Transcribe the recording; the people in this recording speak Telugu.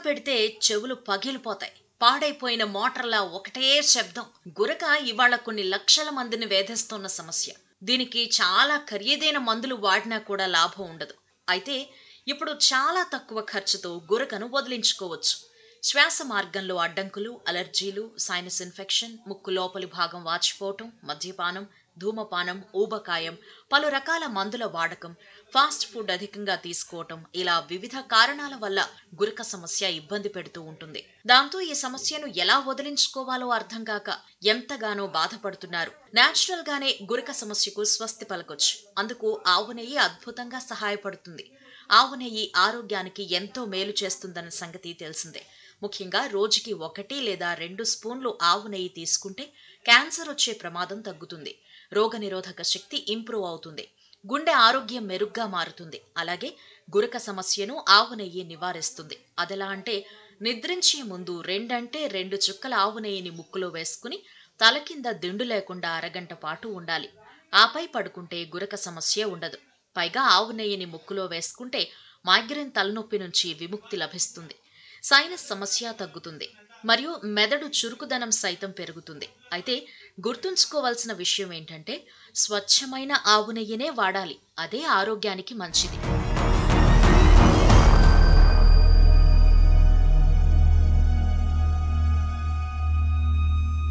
పెడితే చెవులు పగిలిపోతాయి పాడైపోయిన మోటార్లా ఒకటే శబ్దం గురక ఇవాళ కొన్ని లక్షల మందిని వేధిస్తున్న సమస్య దీనికి చాలా ఖరీదైన మందులు వాడినా కూడా లాభం ఉండదు అయితే ఇప్పుడు చాలా తక్కువ ఖర్చుతో గురకను వదిలించుకోవచ్చు శ్వాస మార్గంలో అడ్డంకులు అలర్జీలు సైనస్ ఇన్ఫెక్షన్ ముక్కు లోపలి భాగం వాచిపోవటం మద్యపానం ధూమపానం ఊబకాయం పలు రకాల మందుల వాడకం ఫాస్ట్ ఫుడ్ అధికంగా తీసుకోవటం ఇలా వివిధ కారణాల వల్ల గురక సమస్య ఇబ్బంది పెడుతూ ఉంటుంది దాంతో ఈ సమస్యను ఎలా వదిలించుకోవాలో అర్థం కాక ఎంతగానో బాధపడుతున్నారు నేచురల్ గానే గురక సమస్యకు స్వస్తి పలకొచ్చు అందుకు ఆవు నెయ్యి అద్భుతంగా సహాయపడుతుంది ఆవు నెయ్యి ఆరోగ్యానికి ఎంతో మేలు చేస్తుందన్న సంగతి తెలిసిందే ముఖ్యంగా రోజుకి ఒకటి లేదా రెండు స్పూన్లు ఆవు నెయ్యి తీసుకుంటే క్యాన్సర్ వచ్చే ప్రమాదం తగ్గుతుంది రోగనిరోధక శక్తి ఇంప్రూవ్ అవుతుంది గుండె ఆరోగ్యం మెరుగ్గా మారుతుంది అలాగే గురక సమస్యను ఆవు నెయ్యి నివారిస్తుంది అదెలా అంటే నిద్రించే ముందు రెండంటే రెండు చుక్కల ఆవు నెయ్యిని ముక్కులో వేసుకుని తల కింద దిండు లేకుండా అరగంట పాటు ఉండాలి ఆపై పడుకుంటే గురక సమస్య ఉండదు పైగా ఆవు నెయ్యిని ముక్కులో వేసుకుంటే మైగ్రేన్ తలనొప్పి నుంచి విముక్తి లభిస్తుంది సైనస్ సమస్య తగ్గుతుంది మరియు మెదడు చురుకుదనం సైతం పెరుగుతుంది అయితే గుర్తుంచుకోవాల్సిన విషయం ఏంటంటే స్వచ్ఛమైన ఆవు నెయ్యినే వాడాలి అదే ఆరోగ్యానికి మంచిది